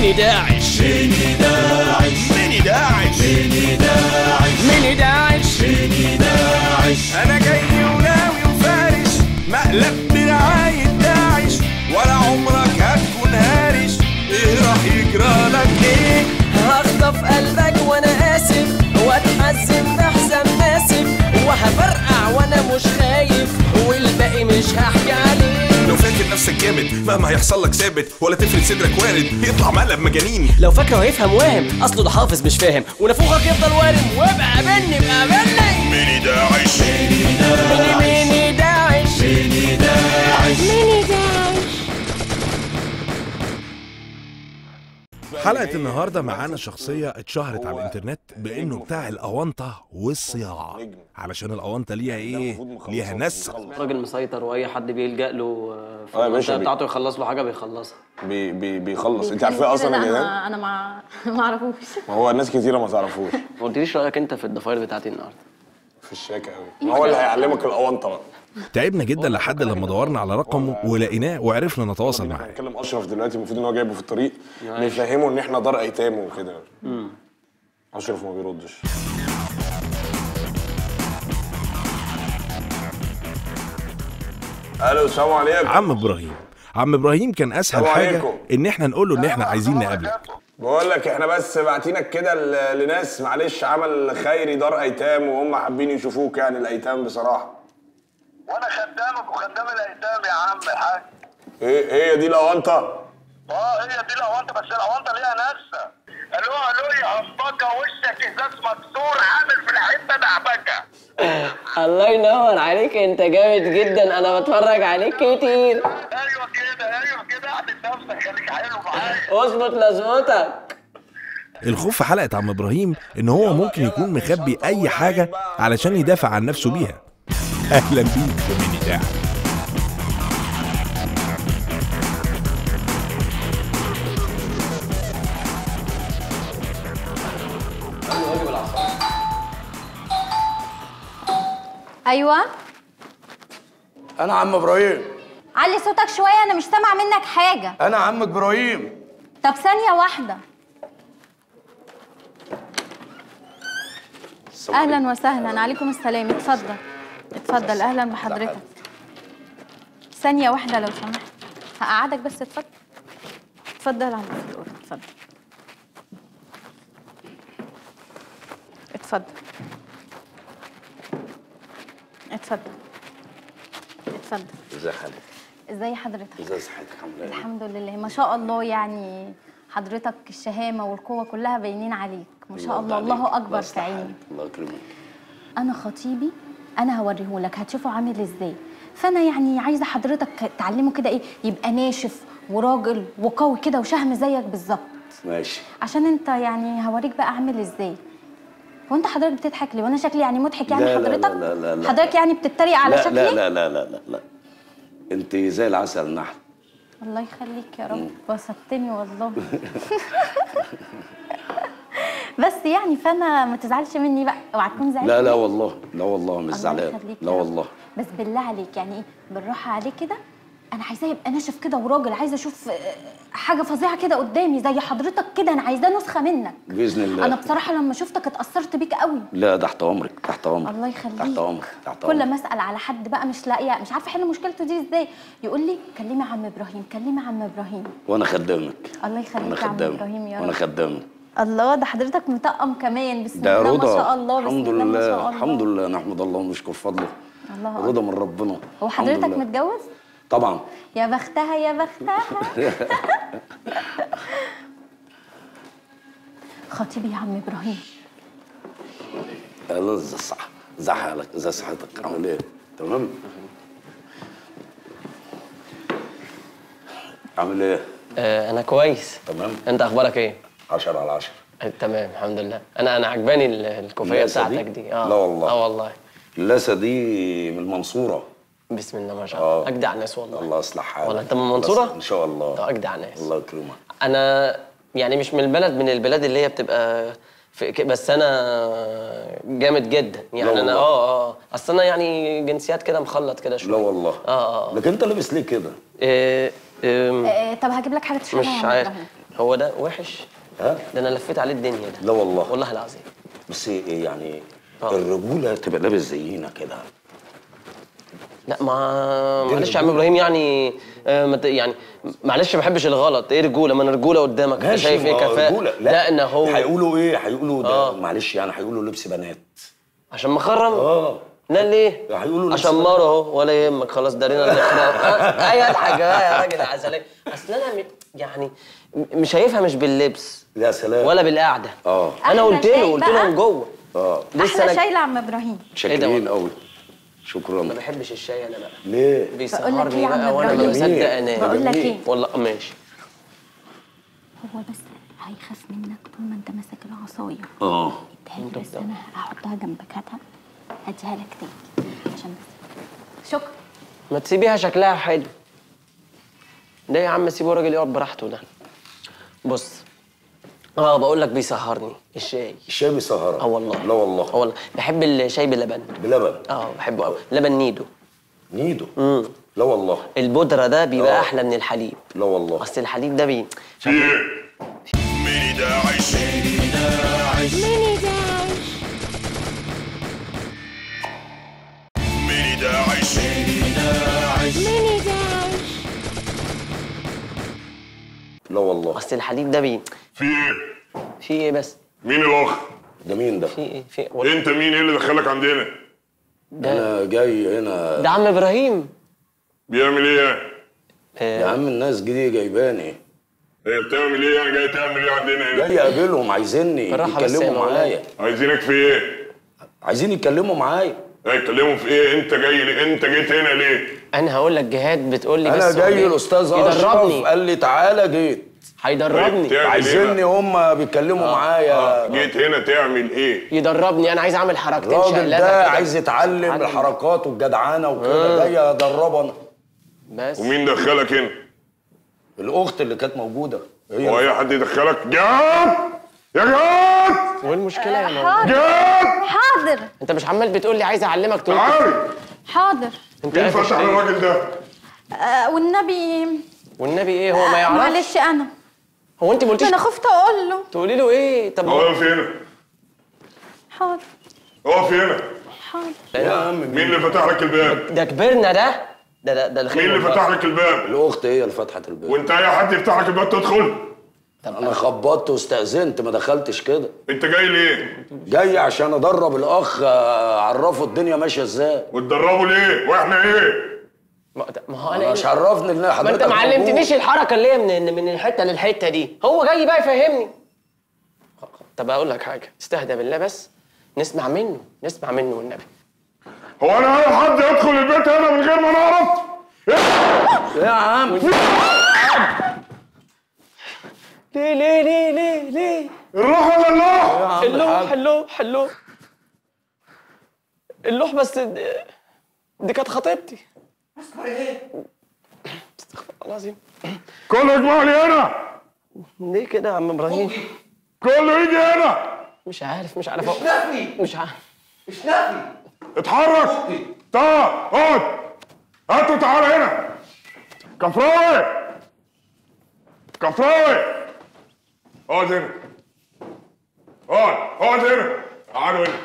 ميني داعش ميني داعش ميني داعش ميني داعش ميني داعش ميني داعش انا جاي وناوي وفارس مقلب برعاية داعش ولا عمرك هتكون هارش ايه راح يجرى لك ايه هخطف قلبك وانا اسف واتحزن بحزن اسف وهفرقع وانا مش خايف والباقي مش هحكي عليه لو فاكر نفسك جامد مهما هيحصل لك ثابت ولا تفرد صدرك وارد يطلع مقلب مجانين لو فاكره هيفهم واهم اصله ده حافظ مش فاهم ونافوخك يفضل وارم وابقى قابلني ابقى قابلني ميني داعش ميني داعش ميني داعش ميني داعش ميني داعش حلقة النهاردة معانا شخصية اتشهرت على الانترنت بانه بتاع الاونطة والصياعة علشان الاونطة ليها ايه؟ ليها ناس راجل مسيطر واي حد بيلجأ له آه، في آه يا باشا المنطقه بي- بتاعته يخلص له حاجه بيخلصها بي بي بيخلص انت عارفاه اصلا يا لا، جدعان انا انا ما ما اعرفوش ما هو ناس كتيره ما تعرفوش ما قلتليش رايك انت في الضفاير بتاعتي النهارده في الشاكه قوي ما هو اللي هيعلمك الاونطه بقى تعبنا جدا لحد لما دورنا على رقمه ولقيناه وعرفنا نتواصل معاه هنتكلم اشرف دلوقتي المفروض ان هو جايبه في الطريق نفهمه ان احنا دار ايتام وكده اشرف ما بيردش الو السلام عليكم عم ابراهيم عم ابراهيم كان اسهل السلام حاجة عليكم. ان احنا نقول له ان احنا عايزين نقابلك بقول لك احنا بس باعتينك كده ل- لناس معلش عمل خيري دار ايتام وهم حابين يشوفوك يعني الايتام بصراحه وانا خدامك وخدام الايتام يا عم الحاج ايه هي دي الاونطه اه هي دي الاونطه بس الاونطه ليها ناسه الو الو يا همبكه وشك ازاز مكسور عامل في الحته دعبكه الله ينور عليك انت جامد جدا انا بتفرج عليك كتير ايوه كده ايوه كده اعمل نفسك خليك حلو معايا اظبط لازمتك الخوف في حلقة عم ابراهيم ان هو ممكن يكون مخبي اي حاجة علشان يدافع عن نفسه بيها اهلا بيك في ميني داعش ايوه انا عم ابراهيم علي صوتك شويه انا مش سامع منك حاجه انا عم ابراهيم طب ثانيه واحده اهلا وسهلا عليكم السلام اتفضل اتفضل اهلا بحضرتك ثانيه واحده لو سمحت هقعدك بس اتفضل اتفضل على في الأوضة اتفضل اتفضل اتفضل اتفضل ازي حالك ازي حضرتك ازي صحتك عامله ايه الحمد لله ما شاء الله يعني حضرتك الشهامة والقوة كلها باينين عليك ما شاء الله الله أكبر في عيني الله يكرمك أنا خطيبي أنا هوريهولك هتشوفه عامل إزاي فأنا يعني عايزة حضرتك تعلمه كده إيه يبقى ناشف وراجل وقوي كده وشهم زيك بالظبط ماشي عشان أنت يعني هوريك بقى عامل إزاي هو أنت حضرتك بتضحك ليه وأنا شكلي يعني مضحك يعني لا لا لا حضرتك لا لا لا. حضرتك يعني بتتريق على لا شكلي لا لا لا لا لا لا انت زي العسل النحل الله يخليك يا رب بسطتني والله بس يعني فانا ما تزعلش مني بقى اوعى تكون زعلان لا لا والله لا والله مش الله زعلان يخليك لا يا رب. والله بس بالله عليك يعني ايه بالراحه عليه كده انا عايزاه يبقى ناشف كده وراجل عايزه اشوف آه، حاجه فظيعه كده قدامي زي حضرتك كده انا عايزاه نسخه منك باذن الله انا بصراحه لما شفتك اتاثرت بيك قوي لا تحت امرك تحت امرك الله يخليك تحت امرك تحت كل امرك ما اسال على حد بقى مش لاقيه مش عارفه احل مشكلته دي ازاي يقول لي كلمي عم ابراهيم كلمي عم ابراهيم وانا خدامك الله وانا يخليك يا عم خدامك ابراهيم يا وانا رب خدامك الله ده حضرتك مطقم كمان بسم ده الله رضا ما شاء الله بسم الحمد الله ما شاء لله الله الحمد لله نحمد الله ونشكر فضله الله رضا أكبر. من ربنا هو الحمد حضرتك لله. متجوز طبعا يا بختها يا بختها خطيبي يا عم ابراهيم الله ازي الصحة ازي حالك ازي صحتك عامل ايه تمام عامل ايه آه انا كويس تمام انت اخبارك ايه 10 على 10 آه، تمام الحمد لله انا انا عجباني ال- الكوفيه اللاسة دي؟ بتاعتك دي اه لا والله. اه والله اللاسة دي من المنصورة بسم الله ما شاء آه. الله اجدع ناس والله الله يصلح حالك والله انت من المنصورة؟ ان شاء الله طب اجدع ناس الله يكرمك انا يعني مش من البلد من البلاد اللي هي بتبقى في ك- بس انا جامد جدا يعني لا انا والله. اه اه اصل انا يعني جنسيات كده مخلط كده شويه لا والله اه اه لكن انت لابس ليه كده إيه إيه آه طب هجيب لك حاجه تشربها مش يا عم عارف إبراهيم. هو ده وحش ها ده انا لفيت عليه الدنيا ده لا والله والله العظيم بس إيه يعني آه. الرجوله تبقى لابس زينا كده لا ما معلش يا عم ابراهيم يعني آه ما ت- يعني معلش ما بحبش الغلط ايه رجوله ما انا رجوله قدامك انت ماشي، شايف ايه ما هو كفاءه رجولة. لا ان هو هيقولوا ايه هيقولوا ده آه. معلش يعني هيقولوا لبس بنات عشان مخرم اه لا ليه هيقولوا عشان لسه- مره اهو ولا يهمك خلاص دارينا الاخراج اي اضحك يا راجل عسلية اصل انا م- يعني م- مش شايفها مش باللبس يا سلام ولا بالقعده اه انا أحلى قلت له شاي قلت بقى. لهم جوه اه لسه احلى انا شاي لعم ابراهيم شاكرين قوي شكرا ما بحبش الشاي انا بقى ليه بقول لك بيسهرني إيه يا عم بقى وانا ما إبراهيم؟ مصدق انام بقول لك ايه والله ماشي هو بس هيخاف منك طول ما انت ماسك العصايه اه اديها لي بس انا هحطها جنبك هاتها هديها لك تاني عشان بس شكرا ما تسيبيها شكلها حلو ده يا عم سيبه الراجل يقعد براحته ده بص اه بقول لك بيسهرني الشاي الشاي بيسهرك اه والله لا والله اه والله بحب الشاي بلبن بلبن اه بحبه قوي لبن نيدو نيدو امم لا والله البودره ده بيبقى آه. احلى من الحليب لا والله اصل الحليب ده بي ميني داعش ميني داعش لا والله اصل الحليب ده بي في ايه؟ في ايه بس مين الاخ؟ ده مين ده في ايه في إيه؟ انت مين ايه اللي دخلك عندنا؟ ده انا جاي هنا ده عم ابراهيم بيعمل ايه؟ يا عم الناس دي جايباني هي بتعمل ايه يعني جاي تعمل ايه عندنا هنا؟ جاي اقابلهم عايزيني بالراحة بس يا يتكلموا مولانا. معايا عايزينك في ايه؟ عايزين يتكلموا معايا هيتكلموا في ايه؟ انت جاي ليه؟ انت جيت هنا ليه؟ انا هقول لك جهاد بتقول لي بس انا هو جاي بي- الاستاذ اشرف يدربني قال لي تعالى جيت هيدربني تعمل عايزيني ايه بقى؟ هم بيتكلموا معايا جيت هنا تعمل ايه؟ يدربني انا عايز اعمل حركتين الراجل شقلبه ده كده. عايز يتعلم يتعلم. الحركات والجدعانه وكده جاي ادربه انا بس ومين دخلك هنا؟ الاخت اللي كانت موجوده هي هو اي حد يدخلك؟ جاد! يا جاد! وايه المشكله يا مولانا حاضر جاد! حاضر انت مش عمال بتقول لي عايز اعلمك تقول تعالي! حاضر انت مين قافش فتح ليه؟ الراجل ده؟ آه والنبي والنبي ايه هو ما آه، يعرفش معلش انا هو انت ما قلتيش انا خفت اقول له تقولي له ايه طب هو في هنا حاضر هو في هنا حاضر يا عم مين اللي فتح لك الباب؟ ده كبرنا ده ده ده ده الخير مين اللي والبركة. فتح لك الباب؟ الاخت هي اللي فتحت الباب وانت اي حد يفتح لك الباب تدخل؟ انا خبطت واستاذنت ما دخلتش كده انت جاي ليه؟ جاي عشان ادرب الاخ آه، اعرفه الدنيا ماشيه ازاي وتدربوا ليه؟ واحنا ايه؟ ما ما هو انا انا مش إيه؟ عرفني ان ما حضرتك انت ما علمتنيش موجود. الحركه اللي هي من من الحته للحته دي هو جاي بقى يفهمني طب اقول لك حاجه استهدى بالله بس نسمع منه نسمع منه والنبي هو انا اي حد يدخل البيت هنا من غير ما نعرف؟ يا عم ليه ليه ليه ليه ليه الروح ولا الله؟ يا عم اللوح الحاج. اللوح اللوح اللوح بس دي, دي كانت خطيبتي استغفر الله العظيم كله يجمع لي هنا ليه كده يا عم ابراهيم كله يجي هنا مش عارف مش عارف أقول. مش عارف اتحرك تعال اقعد هاتوا تعالى هنا كفراوي كفراوي اقعد هنا اقعد اقعد هنا تعالوا هنا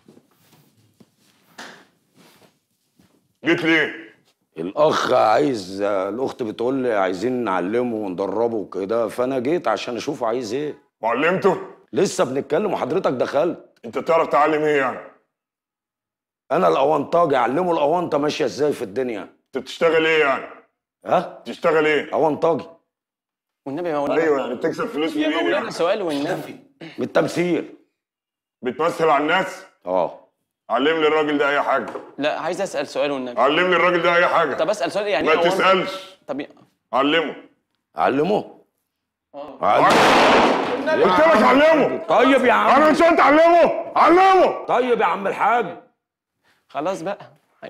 جيت ليه؟ الاخ عايز آه، الاخت بتقول لي عايزين نعلمه وندربه وكده فانا جيت عشان اشوفه عايز ايه معلمته؟ لسه بنتكلم وحضرتك دخلت انت تعرف تعلم ايه يعني؟ انا الاونطاجي اعلمه الاونطه ماشيه ازاي في الدنيا انت بتشتغل ايه يعني؟ ها بتشتغل ايه؟ اونطاجي والنبي يا مولانا ايوه يعني بتكسب فلوس يا منين مولانا يعني؟ سؤال والنبي بالتمثيل بتمثل على الناس؟ اه علم لي الراجل ده اي حاجه لا عايز اسال سؤال والنبي علم لي الراجل ده اي حاجه طب اسال سؤال يعني ما إيه هو أنت- تسالش طب علمه علمه علمه قلت لك علمه طيب يا انا عم مش انت علمه علمه طيب يا عم الحاج خلاص بقى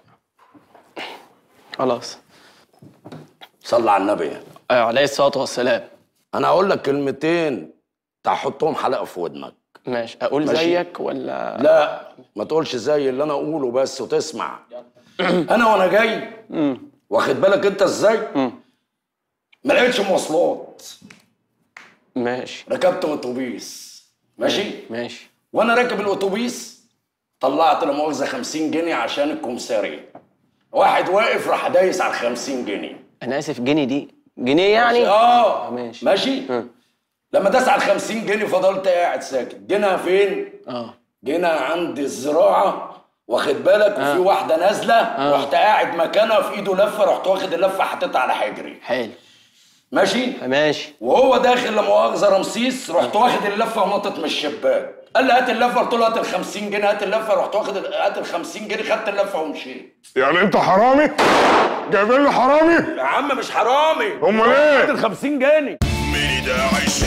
خلاص صلى على النبي ايوه عليه الصلاه والسلام انا هقول لك كلمتين تحطهم حلقه في ودنك ماشي اقول ماشي. زيك ولا لا ما تقولش زي اللي انا اقوله بس وتسمع انا وانا جاي واخد بالك انت ازاي ما لقيتش مواصلات ماشي ركبت اتوبيس ماشي ماشي وانا راكب الاتوبيس طلعت لا مؤاخذه 50 جنيه عشان الكمساريه واحد واقف راح دايس على ال 50 جنيه انا اسف جنيه دي جنيه يعني اه ماشي. ماشي لما داس على ال 50 جنيه فضلت قاعد ساكت جينا فين؟ اه جينا عند الزراعه واخد بالك وفي واحده نازله رحت قاعد مكانها في ايده لفه رحت واخد اللفه حطيتها على حجري حلو ماشي ماشي وهو داخل لا مؤاخذه رمسيس رحت واخد اللفه ونطت من الشباك قال لي هات اللفه قلت له هات ال 50 جنيه هات اللفه رحت واخد ال- هات ال 50 جنيه خدت اللفه ومشيت يعني انت حرامي جايبين لي حرامي يا عم مش حرامي امال ايه هات ال 50 جنيه ميني داعش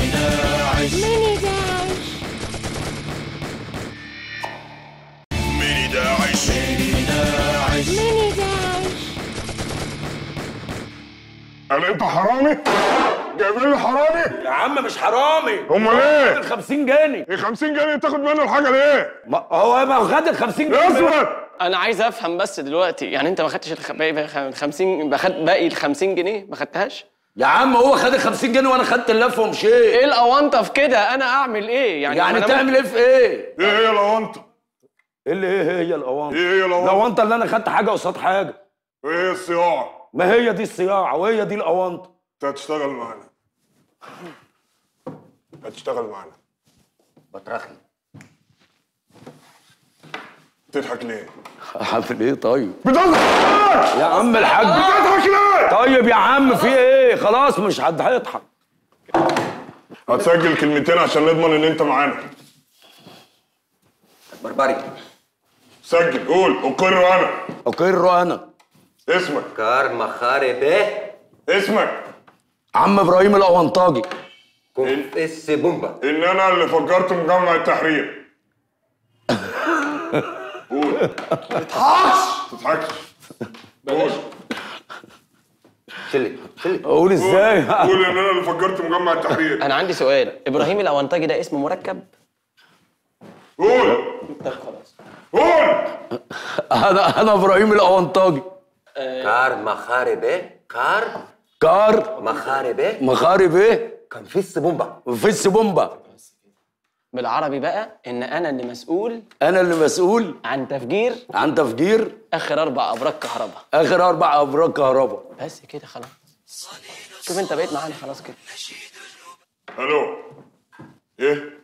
ميني داعش يعني انت حرامي جايبين لي حرامي يا عم مش حرامي امال هات ال ايه 50 جنيه ال 50 جنيه تاخد منه الحاجه ليه ما هو ما هو خد ال 50 جنيه اثبت انا عايز افهم بس دلوقتي يعني انت ما خدتش الخ- باقي ال 50 باخد باقي ال 50 جنيه ما خدتهاش يا عم هو خد ال 50 جنيه وانا خدت اللفه ومشيت ايه الاونطه في كده انا اعمل ايه يعني يعني أنا تعمل ايه في ايه؟ ايه هي الاونطه ايه اللي ايه هي الاونطه؟ ايه هي الاونطه الاونطه اللي انا خدت حاجه قصاد حاجه ايه هي الصياعه ما هي دي الصياعه وهي دي الاونطه انت هتشتغل معانا هتشتغل معانا بترخي تضحك ليه عامل ايه طيب؟ بتضحك يا عم الحاج بتضحك ليه طيب يا عم في ايه؟ خلاص مش حد هيضحك هتسجل كلمتين عشان نضمن ان انت معانا بربري سجل قول اقر انا اقر انا اسمك كار مخاري به اسمك عم ابراهيم الاونطاجي كونفس بومبا ان انا اللي فجرت مجمع التحرير قول تضحكش تضحكش قول شلي شلي اقول ازاي؟ قول ان انا اللي فجرت مجمع التحرير انا عندي سؤال ابراهيم الاونطاجي ده اسم مركب قول طب خلاص قول انا انا ابراهيم الاونطاجي كار مخاري به كار كار مخاري به مخارب ايه؟ كونفس بومبا فيس بومبا بالعربي بقى ان انا اللي مسؤول انا اللي مسؤول عن تفجير عن تفجير اخر اربع ابراج كهرباء اخر اربع ابراج كهرباء بس كده خلاص شوف انت بقيت معانا خلاص كده الو ايه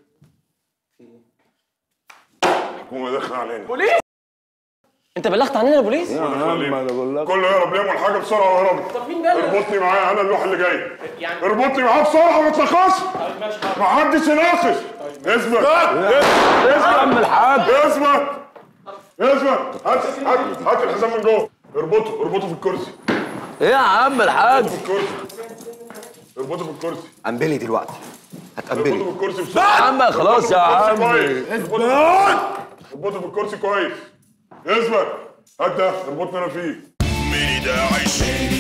الحكومه داخله علينا انت بلغت عننا البوليس داخلة علينا. انا بقول لك كله يهرب ليه الحاجه بسرعه ويهرب طب مين بلغ اربطني معايا انا اللوح اللي جاي يعني اربطني معاه بسرعه ما تلخصش محدش يناقش اثبت يا عم الحاج اثبت اثبت هات هات هات الحزام من جوه اربطه اربطه في الكرسي ايه يا عم الحاج في الكرسي اربطه في الكرسي قنبلي دلوقتي اربطه هتقنبلي في الكرسي يا بسرعه عم خلاص يا عم اربطه في الكرسي كويس اثبت هات ده اربطني انا فيه ميني داعش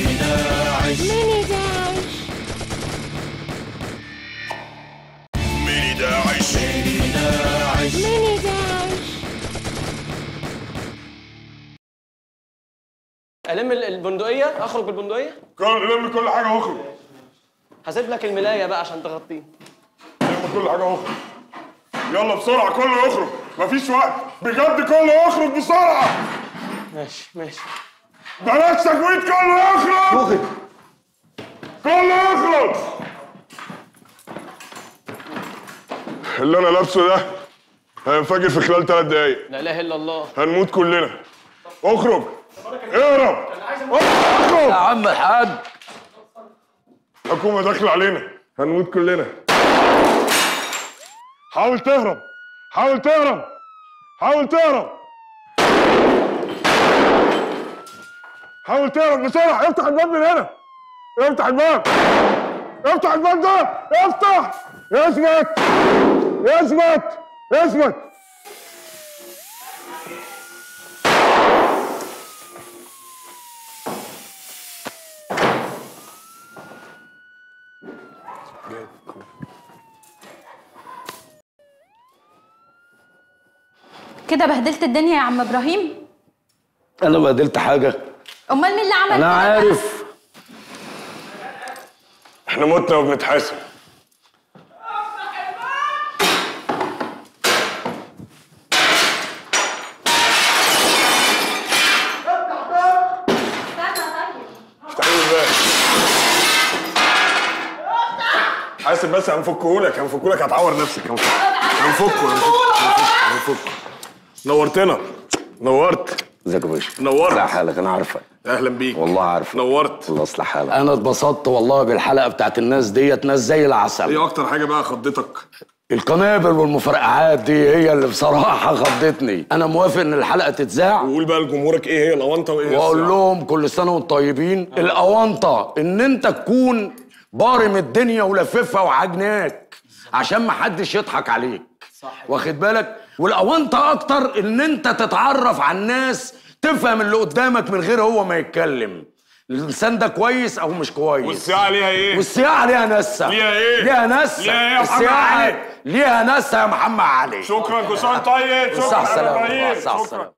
ميني داعش الم ال- البندقيه اخرج بالبندقيه كل لم كل حاجه واخرج هسيب لك الملايه بقى عشان تغطيه لم كل حاجه واخرج يلا بسرعه كله يخرج مفيش وقت بجد كله يخرج بسرعه ماشي ماشي بلاش تجويد كله يخرج كله يخرج اللي انا لابسه ده هينفجر في خلال ثلاث دقايق لا اله الا الله هنموت كلنا اخرج اهرب يا عم الحاج حكومة داخلة علينا هنموت كلنا حاول تهرب حاول تهرب حاول تهرب حاول تهرب بسرعة افتح الباب من هنا افتح الباب افتح الباب ده افتح اثبت اثبت اثبت كده بهدلت الدنيا يا عم ابراهيم انا بهدلت حاجه امال مين اللي عمل انا كده بقى؟ عارف احنا متنا وبنتحاسب حاسب بس هنفكهولك هنفكهولك هتعور نفسك هنفك- هنفكه هنفكه هنفكه نورتنا نورت ازيك يا باشا نورت ازي حالك انا عارفك اهلا بيك والله عارف نورت الله يصلح حالك انا اتبسطت والله بالحلقه بتاعت الناس ديت ناس زي العسل ايه اكتر حاجه بقى خضتك القنابل والمفرقعات دي هي اللي بصراحه خضتني انا موافق ان الحلقه تتذاع وقول بقى لجمهورك ايه هي الاونطه وايه هي واقول الصياعة. لهم كل سنه وانتم طيبين الاونطه ان انت تكون بارم الدنيا ولففها وعجناك عشان ما حدش يضحك عليك واخد بالك والاونطه اكتر ان انت تتعرف على الناس تفهم اللي قدامك من غير هو ما يتكلم اللسان ده كويس او مش كويس والصياعه ليها ايه والسياحه ليها نسه ليها ايه؟ ليها نسه ليها ايه يا محمد السياحة علي؟ ليها نسه يا محمد علي شكرا كل سنه وأنت طيب صح شكرا يا سلام ابراهيم صح شكرا سلام